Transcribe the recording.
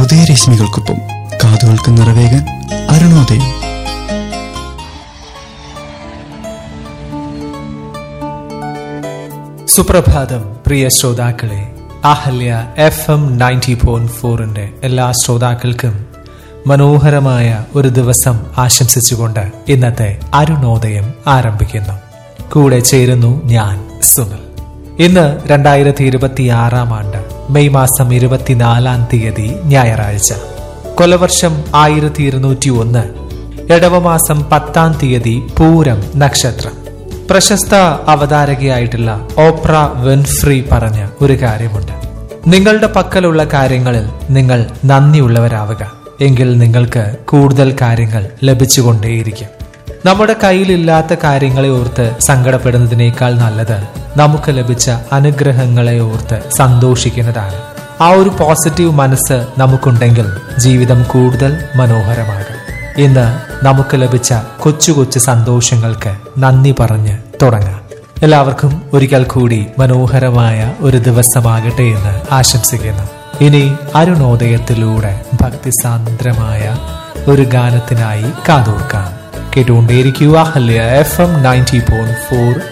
ഉദയരശ്മികൾക്കൊപ്പം കാതുകൾക്ക് നിറവേകാൻ അരുണോദയം സുപ്രഭാതം പ്രിയ ശ്രോതാക്കളെ അഹല്യ എഫ് എം നയൻറ്റി പോയിന്റ് ഫോറിന്റെ എല്ലാ ശ്രോതാക്കൾക്കും മനോഹരമായ ഒരു ദിവസം ആശംസിച്ചുകൊണ്ട് ഇന്നത്തെ അരുണോദയം ആരംഭിക്കുന്നു കൂടെ ചേരുന്നു ഞാൻ സുനിൽ ഇന്ന് രണ്ടായിരത്തി ഇരുപത്തി ആറാം ആണ്ട് മെയ് മാസം ഇരുപത്തിനാലാം തീയതി ഞായറാഴ്ച കൊലവർഷം ആയിരത്തി ഇരുന്നൂറ്റി ഒന്ന് ഇടവമാസം പത്താം തീയതി പൂരം നക്ഷത്രം പ്രശസ്ത അവതാരകയായിട്ടുള്ള ഓപ്ര വിൻഫ്രി പറഞ്ഞ ഒരു കാര്യമുണ്ട് നിങ്ങളുടെ പക്കലുള്ള കാര്യങ്ങളിൽ നിങ്ങൾ നന്ദിയുള്ളവരാവുക എങ്കിൽ നിങ്ങൾക്ക് കൂടുതൽ കാര്യങ്ങൾ ലഭിച്ചുകൊണ്ടേയിരിക്കും നമ്മുടെ കയ്യിലില്ലാത്ത കാര്യങ്ങളെ ഓർത്ത് സങ്കടപ്പെടുന്നതിനേക്കാൾ നല്ലത് നമുക്ക് ലഭിച്ച അനുഗ്രഹങ്ങളെ ഓർത്ത് സന്തോഷിക്കുന്നതാണ് ആ ഒരു പോസിറ്റീവ് മനസ്സ് നമുക്കുണ്ടെങ്കിൽ ജീവിതം കൂടുതൽ മനോഹരമാകും ഇന്ന് നമുക്ക് ലഭിച്ച കൊച്ചു കൊച്ചു സന്തോഷങ്ങൾക്ക് നന്ദി പറഞ്ഞ് തുടങ്ങാം എല്ലാവർക്കും ഒരിക്കൽ കൂടി മനോഹരമായ ഒരു ദിവസമാകട്ടെ എന്ന് ആശംസിക്കുന്നു ഇനി അരുണോദയത്തിലൂടെ ഭക്തിസാന്ദ്രമായ ഒരു ഗാനത്തിനായി കാതോർക്കാം കേട്ടുകൊണ്ടേയിരിക്കുക Ahalya FM ninety point four four